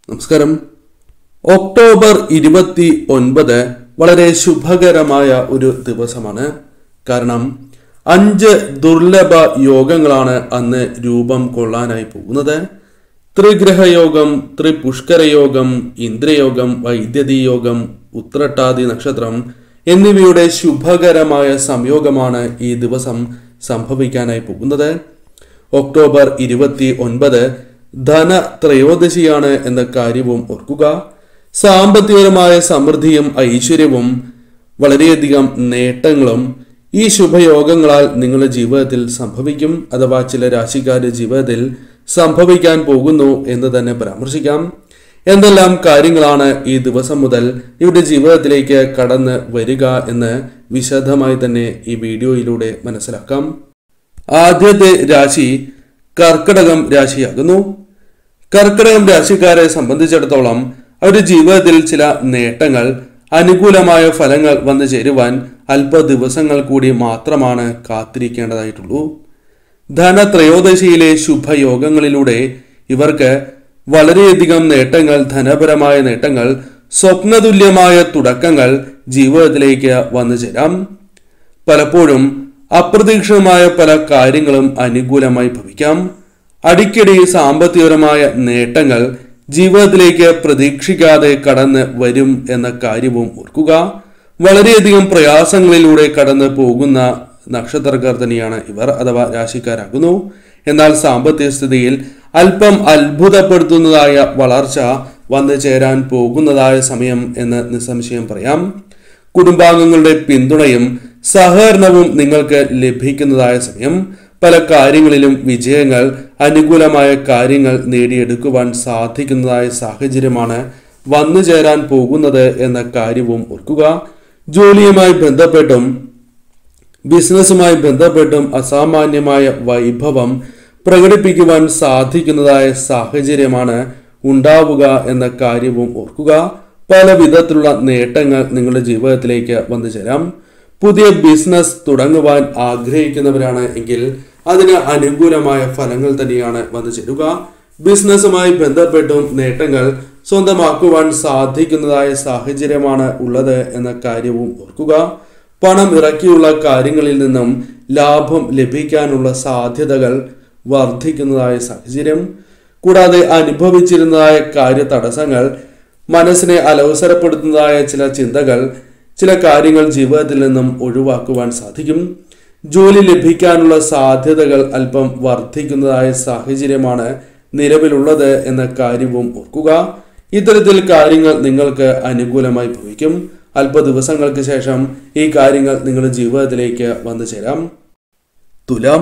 നമസ്കാരം ഒക്ടോബർ ഇരുപത്തി ഒൻപത് വളരെ ശുഭകരമായ ഒരു ദിവസമാണ് കാരണം അഞ്ച് ദുർലഭ യോഗങ്ങളാണ് അന്ന് രൂപം കൊള്ളാനായി പോകുന്നത് ത്രിഗ്രഹയോഗം ത്രിപുഷ്കരയോഗം ഇന്ദ്രയോഗം വൈദ്യതി യോഗം ഉത്രട്ടാതി നക്ഷത്രം എന്നിവയുടെ ശുഭകരമായ സംയോഗമാണ് ഈ ദിവസം സംഭവിക്കാനായി പോകുന്നത് ഒക്ടോബർ ഇരുപത്തി ഒൻപത് ധന ത്രയോദശിയാണ് എന്ന കാര്യവും ഓർക്കുക സാമ്പത്തികപരമായ സമൃദ്ധിയും ഐശ്വര്യവും വളരെയധികം നേട്ടങ്ങളും ഈ ശുഭയോഗങ്ങളാൽ നിങ്ങളുടെ ജീവിതത്തിൽ സംഭവിക്കും അഥവാ ചില രാശിക്കാരുടെ ജീവിതത്തിൽ സംഭവിക്കാൻ പോകുന്നു എന്ന് തന്നെ പരാമർശിക്കാം എന്തെല്ലാം കാര്യങ്ങളാണ് ഈ ദിവസം മുതൽ ഇവരുടെ ജീവിതത്തിലേക്ക് കടന്ന് വരിക എന്ന് വിശദമായി തന്നെ ഈ വീഡിയോയിലൂടെ മനസ്സിലാക്കാം ആദ്യത്തെ രാശി കർക്കിടകം രാശിയാകുന്നു കർക്കിടകം രാശിക്കാരെ സംബന്ധിച്ചിടത്തോളം അവരുടെ ജീവിതത്തിൽ ചില നേട്ടങ്ങൾ അനുകൂലമായ ഫലങ്ങൾ വന്നു ചേരുവാൻ അല്പ ദിവസങ്ങൾ കൂടി മാത്രമാണ് കാത്തിരിക്കേണ്ടതായിട്ടുള്ളൂ ധനത്രയോദശിയിലെ ശുഭയോഗങ്ങളിലൂടെ ഇവർക്ക് വളരെയധികം നേട്ടങ്ങൾ ധനപരമായ നേട്ടങ്ങൾ സ്വപ്നതുല്യമായ തുടക്കങ്ങൾ ജീവിതത്തിലേക്ക് വന്നു ചേരാം പലപ്പോഴും അപ്രതീക്ഷിതമായ പല കാര്യങ്ങളും അനുകൂലമായി ഭവിക്കാം അടിക്കടി സാമ്പത്തികപരമായ നേട്ടങ്ങൾ ജീവിതത്തിലേക്ക് പ്രതീക്ഷിക്കാതെ കടന്ന് വരും എന്ന കാര്യവും ഓർക്കുക വളരെയധികം പ്രയാസങ്ങളിലൂടെ കടന്നു പോകുന്ന നക്ഷത്രക്കാർ തന്നെയാണ് ഇവർ അഥവാ രാശിക്കാരാകുന്നു എന്നാൽ സാമ്പത്തിക സ്ഥിതിയിൽ അല്പം അത്ഭുതപ്പെടുത്തുന്നതായ വളർച്ച വന്നു ചേരാൻ പോകുന്നതായ സമയം എന്ന് നിസ്സംശയം പറയാം കുടുംബാംഗങ്ങളുടെ പിന്തുണയും സഹകരണവും നിങ്ങൾക്ക് ലഭിക്കുന്നതായ സമയം പല കാര്യങ്ങളിലും വിജയങ്ങൾ അനുകൂലമായ കാര്യങ്ങൾ നേടിയെടുക്കുവാൻ സാധിക്കുന്നതായ സാഹചര്യമാണ് വന്നു ചേരാൻ പോകുന്നത് എന്ന കാര്യവും ഓർക്കുക ജോലിയുമായി ബന്ധപ്പെട്ടും ബിസിനസ്സുമായി ബന്ധപ്പെട്ടും അസാമാന്യമായ വൈഭവം പ്രകടിപ്പിക്കുവാൻ സാധിക്കുന്നതായ സാഹചര്യമാണ് ഉണ്ടാവുക എന്ന കാര്യവും ഓർക്കുക പല വിധത്തിലുള്ള നേട്ടങ്ങൾ നിങ്ങളുടെ ജീവിതത്തിലേക്ക് വന്നു ചേരാം പുതിയ ബിസിനസ് തുടങ്ങുവാൻ ആഗ്രഹിക്കുന്നവരാണ് എങ്കിൽ അതിന് അനുകൂലമായ ഫലങ്ങൾ തന്നെയാണ് വന്നു ചേരുക ബിസിനസ്സുമായി ബന്ധപ്പെട്ടും നേട്ടങ്ങൾ സ്വന്തമാക്കുവാൻ സാധിക്കുന്നതായ സാഹചര്യമാണ് ഉള്ളത് എന്ന കാര്യവും ഓർക്കുക പണം ഇറക്കിയുള്ള കാര്യങ്ങളിൽ നിന്നും ലാഭം ലഭിക്കാനുള്ള സാധ്യതകൾ വർദ്ധിക്കുന്നതായ സാഹചര്യം കൂടാതെ അനുഭവിച്ചിരുന്നതായ കാര്യ തടസ്സങ്ങൾ മനസ്സിനെ അലവസരപ്പെടുത്തുന്നതായ ചില ചിന്തകൾ ചില കാര്യങ്ങൾ ജീവിതത്തിൽ നിന്നും ഒഴിവാക്കുവാൻ സാധിക്കും ജോലി ലഭിക്കാനുള്ള സാധ്യതകൾ അല്പം വർദ്ധിക്കുന്നതായ സാഹചര്യമാണ് നിലവിലുള്ളത് എന്ന കാര്യവും ഓർക്കുക ഇത്തരത്തിൽ കാര്യങ്ങൾ നിങ്ങൾക്ക് അനുകൂലമായി ഭവിക്കും അല്പ ദിവസങ്ങൾക്ക് ശേഷം ഈ കാര്യങ്ങൾ നിങ്ങളുടെ ജീവിതത്തിലേക്ക് വന്നു ചേരാം തുലാം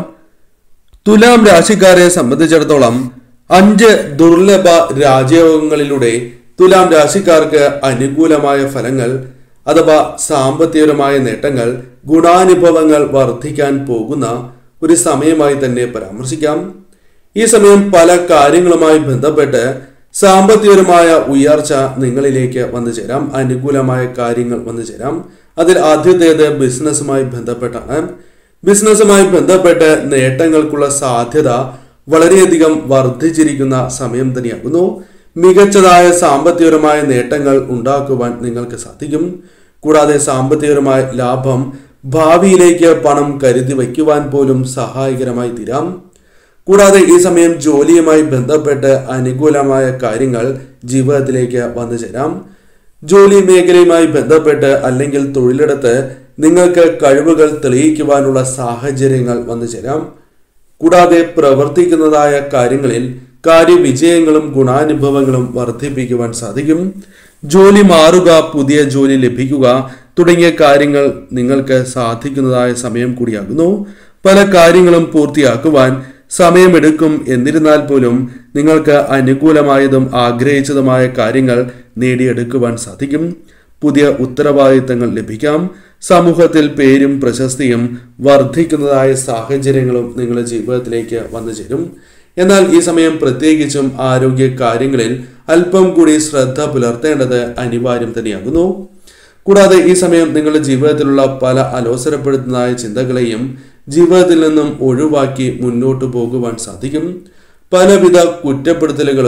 തുലാം രാശിക്കാരെ സംബന്ധിച്ചിടത്തോളം അഞ്ച് ദുർലഭ രാജയോഗങ്ങളിലൂടെ തുലാം രാശിക്കാർക്ക് അനുകൂലമായ ഫലങ്ങൾ അഥവാ സാമ്പത്തികപരമായ നേട്ടങ്ങൾ ഗുണാനുഭവങ്ങൾ വർദ്ധിക്കാൻ പോകുന്ന ഒരു സമയമായി തന്നെ പരാമർശിക്കാം ഈ സമയം പല കാര്യങ്ങളുമായി ബന്ധപ്പെട്ട് സാമ്പത്തികപരമായ ഉയർച്ച നിങ്ങളിലേക്ക് വന്നു ചേരാം അനുകൂലമായ കാര്യങ്ങൾ വന്നു ചേരാം അതിൽ ആദ്യത്തേത് ബിസിനസ്സുമായി ബന്ധപ്പെട്ടാണ് ബിസിനസ്സുമായി ബന്ധപ്പെട്ട് നേട്ടങ്ങൾക്കുള്ള സാധ്യത വളരെയധികം വർദ്ധിച്ചിരിക്കുന്ന സമയം തന്നെയാകുന്നു മികച്ചതായ സാമ്പത്തികപരമായ നേട്ടങ്ങൾ ഉണ്ടാക്കുവാൻ നിങ്ങൾക്ക് സാധിക്കും കൂടാതെ സാമ്പത്തികപരമായ ലാഭം ഭാവിയിലേക്ക് പണം കരുതി വയ്ക്കുവാൻ പോലും സഹായകരമായി തീരാം കൂടാതെ ഈ സമയം ജോലിയുമായി ബന്ധപ്പെട്ട് അനുകൂലമായ കാര്യങ്ങൾ ജീവിതത്തിലേക്ക് വന്നു ചേരാം ജോലി മേഖലയുമായി ബന്ധപ്പെട്ട് അല്ലെങ്കിൽ തൊഴിലിടത്ത് നിങ്ങൾക്ക് കഴിവുകൾ തെളിയിക്കുവാനുള്ള സാഹചര്യങ്ങൾ വന്നു ചേരാം കൂടാതെ പ്രവർത്തിക്കുന്നതായ കാര്യങ്ങളിൽ കാര്യവിജയങ്ങളും ഗുണാനുഭവങ്ങളും വർദ്ധിപ്പിക്കുവാൻ സാധിക്കും ജോലി മാറുക പുതിയ ജോലി ലഭിക്കുക തുടങ്ങിയ കാര്യങ്ങൾ നിങ്ങൾക്ക് സാധിക്കുന്നതായ സമയം കൂടിയാകുന്നു പല കാര്യങ്ങളും പൂർത്തിയാക്കുവാൻ സമയമെടുക്കും എന്നിരുന്നാൽ പോലും നിങ്ങൾക്ക് അനുകൂലമായതും ആഗ്രഹിച്ചതുമായ കാര്യങ്ങൾ നേടിയെടുക്കുവാൻ സാധിക്കും പുതിയ ഉത്തരവാദിത്തങ്ങൾ ലഭിക്കാം സമൂഹത്തിൽ പേരും പ്രശസ്തിയും വർദ്ധിക്കുന്നതായ സാഹചര്യങ്ങളും നിങ്ങളുടെ ജീവിതത്തിലേക്ക് വന്നു ചേരും എന്നാൽ ഈ സമയം പ്രത്യേകിച്ചും ആരോഗ്യ കാര്യങ്ങളിൽ അല്പം കൂടി ശ്രദ്ധ പുലർത്തേണ്ടത് അനിവാര്യം തന്നെയാകുന്നു കൂടാതെ ഈ സമയം നിങ്ങളുടെ ജീവിതത്തിലുള്ള പല അലോസരപ്പെടുത്തുന്നതായ ചിന്തകളെയും ജീവിതത്തിൽ നിന്നും ഒഴിവാക്കി മുന്നോട്ടു പോകുവാൻ സാധിക്കും പലവിധ കുറ്റപ്പെടുത്തലുകളും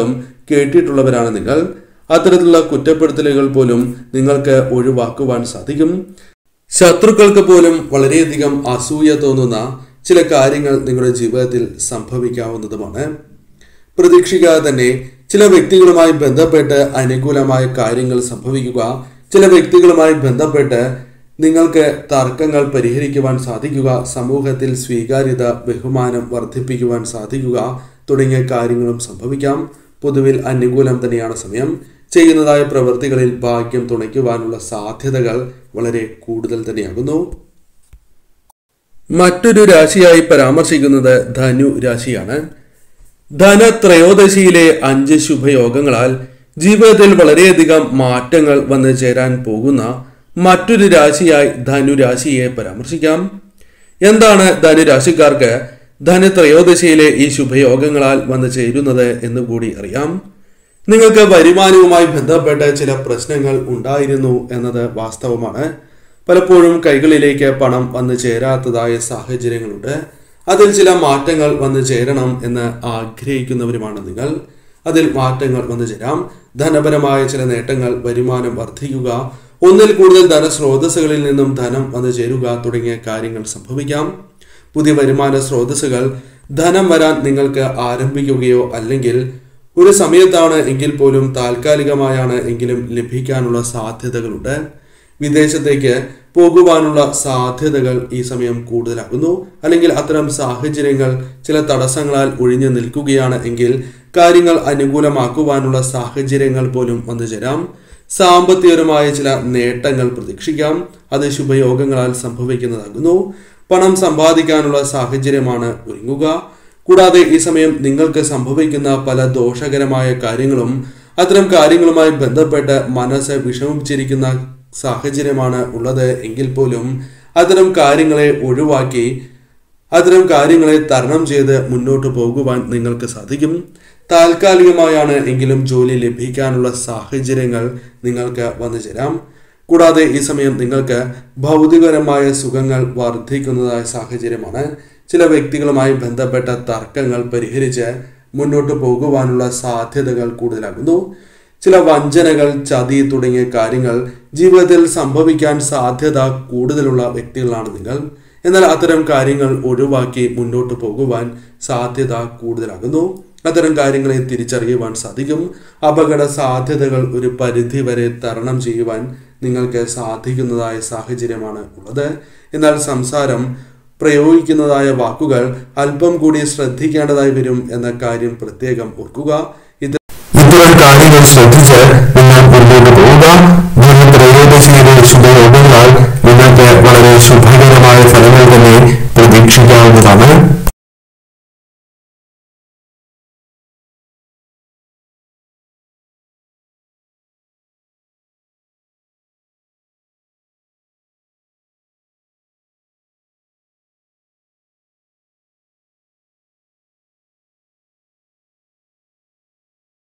കേട്ടിട്ടുള്ളവരാണ് നിങ്ങൾ അത്തരത്തിലുള്ള കുറ്റപ്പെടുത്തലുകൾ പോലും നിങ്ങൾക്ക് ഒഴിവാക്കുവാൻ സാധിക്കും ശത്രുക്കൾക്ക് പോലും വളരെയധികം അസൂയ തോന്നുന്ന ചില കാര്യങ്ങൾ നിങ്ങളുടെ ജീവിതത്തിൽ സംഭവിക്കാവുന്നതുമാണ് പ്രതീക്ഷിക്കാതെ തന്നെ ചില വ്യക്തികളുമായി ബന്ധപ്പെട്ട് അനുകൂലമായ കാര്യങ്ങൾ സംഭവിക്കുക ചില വ്യക്തികളുമായി ബന്ധപ്പെട്ട് നിങ്ങൾക്ക് തർക്കങ്ങൾ പരിഹരിക്കുവാൻ സാധിക്കുക സമൂഹത്തിൽ സ്വീകാര്യത ബഹുമാനം വർദ്ധിപ്പിക്കുവാൻ സാധിക്കുക തുടങ്ങിയ കാര്യങ്ങളും സംഭവിക്കാം പൊതുവിൽ അനുകൂലം തന്നെയാണ് സമയം ചെയ്യുന്നതായ പ്രവൃത്തികളിൽ ഭാഗ്യം തുണയ്ക്കുവാനുള്ള സാധ്യതകൾ വളരെ കൂടുതൽ തന്നെയാകുന്നു മറ്റൊരു രാശിയായി പരാമർശിക്കുന്നത് ധനു രാശിയാണ് ധനത്രയോദശിയിലെ അഞ്ച് ശുഭയോഗങ്ങളാൽ ജീവിതത്തിൽ വളരെയധികം മാറ്റങ്ങൾ വന്നു ചേരാൻ പോകുന്ന മറ്റൊരു രാശിയായി ധനുരാശിയെ പരാമർശിക്കാം എന്താണ് ധനുരാശിക്കാർക്ക് ധനത്രയോദശിയിലെ ഈ ശുഭയോഗങ്ങളാൽ വന്നു ചേരുന്നത് എന്ന് കൂടി അറിയാം നിങ്ങൾക്ക് വരുമാനവുമായി ബന്ധപ്പെട്ട ചില പ്രശ്നങ്ങൾ ഉണ്ടായിരുന്നു എന്നത് വാസ്തവമാണ് പലപ്പോഴും കൈകളിലേക്ക് പണം വന്നു ചേരാത്തതായ സാഹചര്യങ്ങളുണ്ട് അതിൽ ചില മാറ്റങ്ങൾ വന്നു ചേരണം എന്ന് ആഗ്രഹിക്കുന്നവരുമാണ് നിങ്ങൾ അതിൽ മാറ്റങ്ങൾ വന്നു ചേരാം ധനപരമായ ചില നേട്ടങ്ങൾ വരുമാനം വർദ്ധിക്കുക ഒന്നിൽ കൂടുതൽ ധനസ്രോതസ്സുകളിൽ നിന്നും ധനം വന്നു ചേരുക തുടങ്ങിയ കാര്യങ്ങൾ സംഭവിക്കാം പുതിയ വരുമാന സ്രോതസ്സുകൾ ധനം വരാൻ നിങ്ങൾക്ക് ആരംഭിക്കുകയോ അല്ലെങ്കിൽ ഒരു സമയത്താണ് എങ്കിൽ പോലും താൽക്കാലികമായാണ് എങ്കിലും ലഭിക്കാനുള്ള സാധ്യതകളുണ്ട് വിദേശത്തേക്ക് പോകുവാനുള്ള സാധ്യതകൾ ഈ സമയം കൂടുതലാകുന്നു അല്ലെങ്കിൽ അത്തരം സാഹചര്യങ്ങൾ ചില തടസ്സങ്ങളാൽ ഒഴിഞ്ഞു നിൽക്കുകയാണ് എങ്കിൽ കാര്യങ്ങൾ അനുകൂലമാക്കുവാനുള്ള സാഹചര്യങ്ങൾ പോലും വന്നു ചേരാം സാമ്പത്തികപരമായ ചില നേട്ടങ്ങൾ പ്രതീക്ഷിക്കാം അത് ശുഭയോഗങ്ങളാൽ സംഭവിക്കുന്നതാകുന്നു പണം സമ്പാദിക്കാനുള്ള സാഹചര്യമാണ് ഒരുങ്ങുക കൂടാതെ ഈ സമയം നിങ്ങൾക്ക് സംഭവിക്കുന്ന പല ദോഷകരമായ കാര്യങ്ങളും അത്തരം കാര്യങ്ങളുമായി ബന്ധപ്പെട്ട് മനസ്സ് വിഷമിച്ചിരിക്കുന്ന സാഹചര്യമാണ് ഉള്ളത് എങ്കിൽ പോലും അത്തരം കാര്യങ്ങളെ ഒഴിവാക്കി അത്തരം കാര്യങ്ങളെ തരണം ചെയ്ത് മുന്നോട്ട് പോകുവാൻ നിങ്ങൾക്ക് സാധിക്കും താൽക്കാലികമായാണ് എങ്കിലും ജോലി ലഭിക്കാനുള്ള സാഹചര്യങ്ങൾ നിങ്ങൾക്ക് വന്നു ചേരാം കൂടാതെ ഈ സമയം നിങ്ങൾക്ക് ഭൗതികപരമായ സുഖങ്ങൾ വർദ്ധിക്കുന്നതായ സാഹചര്യമാണ് ചില വ്യക്തികളുമായി ബന്ധപ്പെട്ട തർക്കങ്ങൾ പരിഹരിച്ച് മുന്നോട്ട് പോകുവാനുള്ള സാധ്യതകൾ കൂടുതലാകുന്നു ചില വഞ്ചനകൾ ചതി തുടങ്ങിയ കാര്യങ്ങൾ ജീവിതത്തിൽ സംഭവിക്കാൻ സാധ്യത കൂടുതലുള്ള വ്യക്തികളാണ് നിങ്ങൾ എന്നാൽ അത്തരം കാര്യങ്ങൾ ഒഴിവാക്കി മുന്നോട്ട് പോകുവാൻ സാധ്യത കൂടുതലാകുന്നു അത്തരം കാര്യങ്ങളെ തിരിച്ചറിയുവാൻ സാധിക്കും അപകട സാധ്യതകൾ ഒരു പരിധി വരെ തരണം ചെയ്യുവാൻ നിങ്ങൾക്ക് സാധിക്കുന്നതായ സാഹചര്യമാണ് ഉള്ളത് എന്നാൽ സംസാരം പ്രയോഗിക്കുന്നതായ വാക്കുകൾ അല്പം കൂടി ശ്രദ്ധിക്കേണ്ടതായി വരും എന്ന കാര്യം പ്രത്യേകം ഓർക്കുക ഇത് ഇത്തരം കാര്യങ്ങൾ ശ്രദ്ധിച്ച് നിങ്ങൾ മുന്നോട്ട് പോവുക ധനത്രയോദശിയിലെ ശുഭയോഗങ്ങളാൽ നിങ്ങൾക്ക് വളരെ ശുഭകരമായ